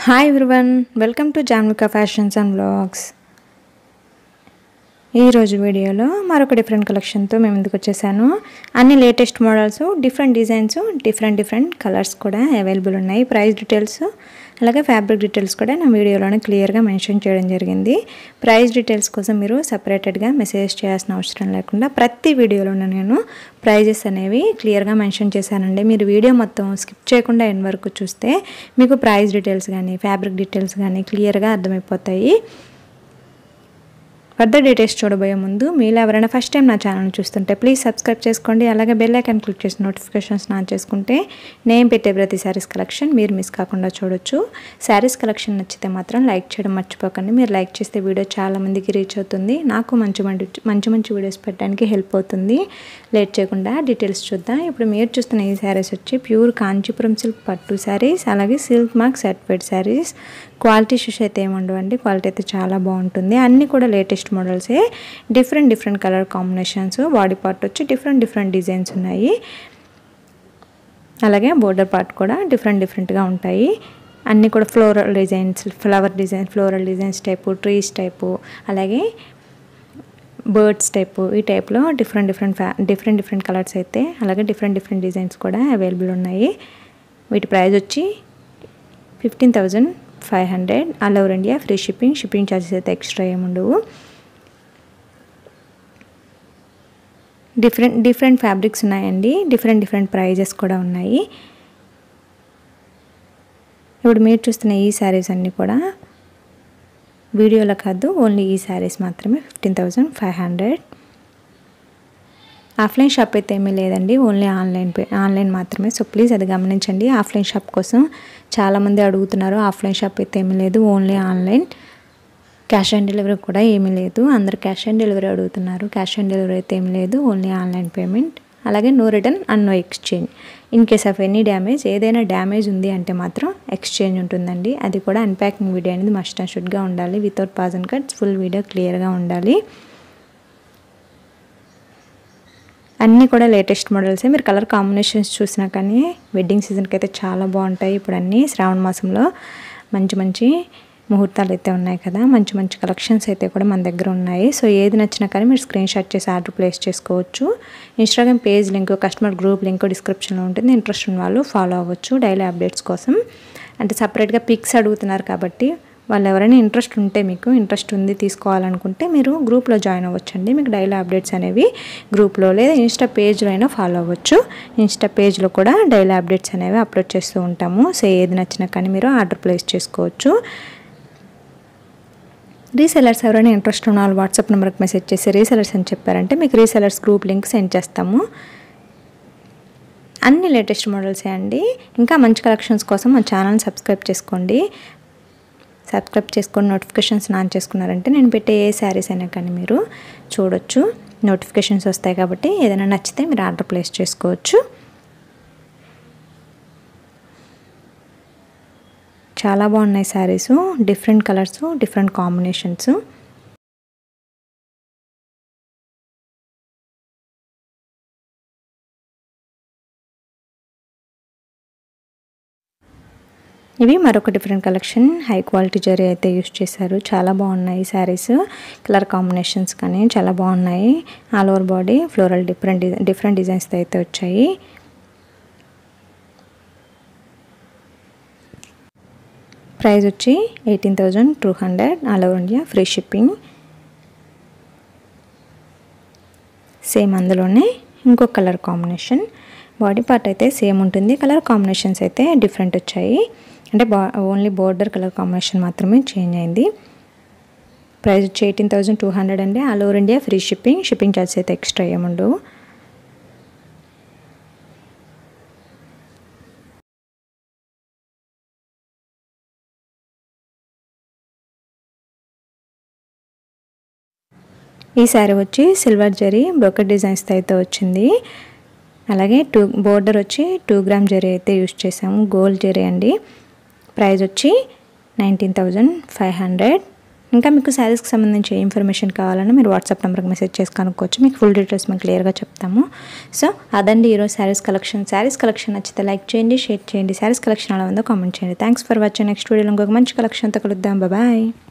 hi everyone welcome to Janvika fashions and blogs ఈరోజు వీడియోలో మరొక డిఫరెంట్ కలెక్షన్తో మేము ముందుకు వచ్చేసాను అన్ని latest models different designs different different colours కూడా అవైలబుల్ ఉన్నాయి ప్రైస్ డీటెయిల్స్ అలాగే ఫ్యాబ్రిక్ డీటెయిల్స్ కూడా నా వీడియోలోనే క్లియర్గా మెన్షన్ చేయడం జరిగింది ప్రైస్ డీటెయిల్స్ కోసం మీరు సపరేటెడ్గా మెసేజ్ చేయాల్సిన అవసరం లేకుండా ప్రతి వీడియోలోనూ నేను ప్రైజెస్ అనేవి క్లియర్గా మెన్షన్ చేశానండి మీరు వీడియో మొత్తం స్కిప్ చేయకుండా ఎండ్ వరకు చూస్తే మీకు ప్రైస్ డీటెయిల్స్ కానీ ఫ్యాబ్రిక్ డీటెయిల్స్ కానీ క్లియర్గా అర్థమైపోతాయి ఫర్దర్ డీటెయిల్స్ చూడబోయే ముందు మీరు ఎవరైనా ఫస్ట్ టైం నా ఛానల్ చూస్తుంటే ప్లీజ్ సబ్స్క్రైబ్ చేసుకోండి అలాగే బెల్ ఐకాన్ క్లిక్ చేసి నోటిఫికేషన్స్ ఆన్ చేసుకుంటే నేను పెట్టే ప్రతి శారీస్ కలెక్షన్ మీరు మిస్ కాకుండా చూడొచ్చు శారీస్ కలెక్షన్ నచ్చితే మాత్రం లైక్ చేయడం మర్చిపోకండి మీరు లైక్ చేస్తే వీడియో చాలా మందికి రీచ్ అవుతుంది నాకు మంచి మంచి మంచి మంచి వీడియోస్ పెట్టడానికి హెల్ప్ అవుతుంది లేట్ చేయకుండా డీటెయిల్స్ చూద్దాం ఇప్పుడు మీరు చూస్తున్న ఈ శారీస్ వచ్చి ప్యూర్ కాంచీపురం సిల్క్ పట్టు శారీస్ అలాగే సిల్క్ మార్క్ సెట్ వెడ్ శారీస్ క్వాలిటీ ఇష్యూస్ అయితే ఏముండవండి క్వాలిటీ అయితే చాలా బాగుంటుంది అన్నీ కూడా లేటెస్ట్ మోడల్సే different different colour combinations body part వచ్చి డిఫరెంట్ డిఫరెంట్ డిజైన్స్ ఉన్నాయి అలాగే బోర్డర్ పార్ట్ కూడా డిఫరెంట్ డిఫరెంట్గా ఉంటాయి అన్నీ కూడా floral designs flower design floral designs type trees type అలాగే బర్డ్స్ టైపు ఈ టైప్లో డిఫరెంట్ డిఫరెంట్ ఫ్యా డిఫరెంట్ డిఫరెంట్ కలర్స్ అయితే అలాగే డిఫరెంట్ డిఫరెంట్ డిజైన్స్ కూడా అవైలబుల్ ఉన్నాయి వీటి ప్రైస్ వచ్చి fifteen thousand five hundred all over India free shipping shipping charges అయితే ఎక్స్ట్రా ఏముండవు డిఫరెంట్ డిఫరెంట్ ఫ్యాబ్రిక్స్ ఉన్నాయండి డిఫరెంట్ డిఫరెంట్ ప్రైజెస్ కూడా ఉన్నాయి ఇప్పుడు మీరు చూస్తున్న ఈ శారీస్ అన్నీ కూడా వీడియోలో కాదు ఓన్లీ ఈ శారీస్ మాత్రమే fifteen thousand five hundred offline shop అయితే ఏమీ లేదండి ఓన్లీ ఆన్లైన్ పే ఆన్లైన్ మాత్రమే సో ప్లీజ్ అది గమనించండి ఆఫ్లైన్ షాప్ కోసం చాలామంది అడుగుతున్నారు ఆఫ్లైన్ షాప్ అయితే ఏమీ లేదు only online cash on delivery కూడా ఏమీ లేదు అందరు క్యాష్ ఆన్ డెలివరీ అడుగుతున్నారు క్యాష్ ఆన్ డెలివరీ అయితే ఏమీ లేదు ఓన్లీ ఆన్లైన్ పేమెంట్ అలాగే no return and no exchange in case of any damage ఏదైనా డ్యామేజ్ ఉంది అంటే మాత్రం ఎక్స్చేంజ్ ఉంటుందండి అది కూడా అన్ప్యాకింగ్ వీడియో అనేది మస్ట్ అండ్ షుడ్గా ఉండాలి without pause and cuts full video క్లియర్గా ఉండాలి అన్నీ కూడా లేటెస్ట్ మోడల్సే మీరు కలర్ కాంబినేషన్స్ చూసినా కానీ వెడ్డింగ్ సీజన్కి అయితే చాలా బాగుంటాయి ఇప్పుడు అన్నీ శ్రావణ మాసంలో మంచి మంచి ముహూర్తాలు అయితే ఉన్నాయి కదా మంచి మంచి కలెక్షన్స్ అయితే కూడా మన దగ్గర ఉన్నాయి సో ఏది నచ్చినా కానీ మీరు స్క్రీన్ షాట్ చేసి ఆర్డర్ ప్లేస్ చేసుకోవచ్చు Instagram page link customer group link డిస్క్రిప్షన్లో ఉంటుంది ఇంట్రెస్ట్ ఉన్న వాళ్ళు ఫాలో అవ్వచ్చు డైలీ అప్డేట్స్ కోసం అంటే సపరేట్గా పిక్స్ అడుగుతున్నారు కాబట్టి వాళ్ళు ఎవరైనా ఇంట్రెస్ట్ ఉంటే మీకు ఇంట్రెస్ట్ ఉంది తీసుకోవాలనుకుంటే మీరు గ్రూప్లో జాయిన్ అవ్వచ్చండి మీకు డైలీ అప్డేట్స్ అనేవి గ్రూప్లో లేదా ఇన్స్టా పేజ్లో అయినా ఫాలో అవ్వచ్చు ఇన్స్టా పేజ్లో కూడా డైలీ అప్డేట్స్ అనేవి అప్లోడ్ చేస్తూ ఉంటాము సో ఏది నచ్చినా కానీ మీరు ఆర్డర్ ప్లేస్ చేసుకోవచ్చు రీసెలర్స్ ఎవరైనా ఇంట్రెస్ట్ ఉన్న వాళ్ళు వాట్సాప్ నెంబర్కి మెసేజ్ చేసి రీసెలర్స్ అని చెప్పారంటే మీకు రీసెలర్స్ గ్రూప్ లింక్ సెండ్ చేస్తాము అన్ని లేటెస్ట్ మోడల్సే అండి ఇంకా మంచి కలెక్షన్స్ కోసం మా ఛానల్ సబ్స్క్రైబ్ చేసుకోండి సబ్స్క్రైబ్ చేసుకొని నోటిఫికేషన్స్ ఆన్ చేసుకున్నారంటే నేను పెట్టే ఏ శారీస్ అయినా కానీ మీరు చూడొచ్చు నోటిఫికేషన్స్ వస్తాయి కాబట్టి ఏదైనా నచ్చితే మీరు ఆర్డర్ ప్లేస్ చేసుకోవచ్చు చాలా బాగున్నాయి saris different colours different combinations ఇవి మరొక different collection high quality zari అయితే యూస్ చేశారు చాలా బాగున్నాయి శారీస్ కలర్ కాంబినేషన్స్ కానీ చాలా బాగున్నాయి all over body floral different different డిజైన్స్తో అయితే వచ్చాయి ప్రైస్ వచ్చి eighteen thousand two hundred all over India free shipping same అందులోనే ఇంకో కలర్ కాంబినేషన్ బాడీ పార్ట్ అయితే సేమ్ ఉంటుంది కలర్ కాంబినేషన్స్ అయితే డిఫరెంట్ వచ్చాయి అంటే బా ఓన్లీ బోర్డర్ కలర్ కాంబినేషన్ మాత్రమే చేంజ్ అయింది ప్రైస్ వచ్చి ఎయిటీన్ థౌజండ్ టూ హండ్రెడ్ అండి all over India free shipping shipping charges అయితే ఎక్స్ట్రా ఏముండవు ఈ శారీ వచ్చి సిల్వర్ జరీ బ్రోకెట్ డిజైన్స్తో అయితే వచ్చింది అలాగే టూ బోర్డర్ వచ్చి టూ గ్రామ్ జరీ అయితే యూస్ చేసాము గోల్డ్ జరీ అండి ప్రైస్ వచ్చి నైన్టీన్ థౌజండ్ ఫైవ్ హండ్రెడ్ ఇంకా మీకు శారీస్కి సంబంధించి ఏ ఇన్ఫర్మేషన్ కావాలన్నా మీరు వాట్సాప్ నెంబర్కి మెసేజ్ చేసి కనుక్కోవచ్చు మీకు ఫుల్ డీటెయిల్స్ మేము క్లియర్గా చెప్తాము సో అదండి ఈరోజు శారీస్ కలెక్షన్ శారీస్ కలెక్షన్ నచ్చితే లైక్ చేయండి షేర్ చేయండి శారీస్ కలెక్షన్ అలా ఉందో కామెంట్ చేయండి థ్యాంక్స్ ఫర్ వాచింగ్ నెక్స్ట్ వీడియోలో ఇంకొక మంచి కలెక్షన్తో కలుద్దాం బాయ్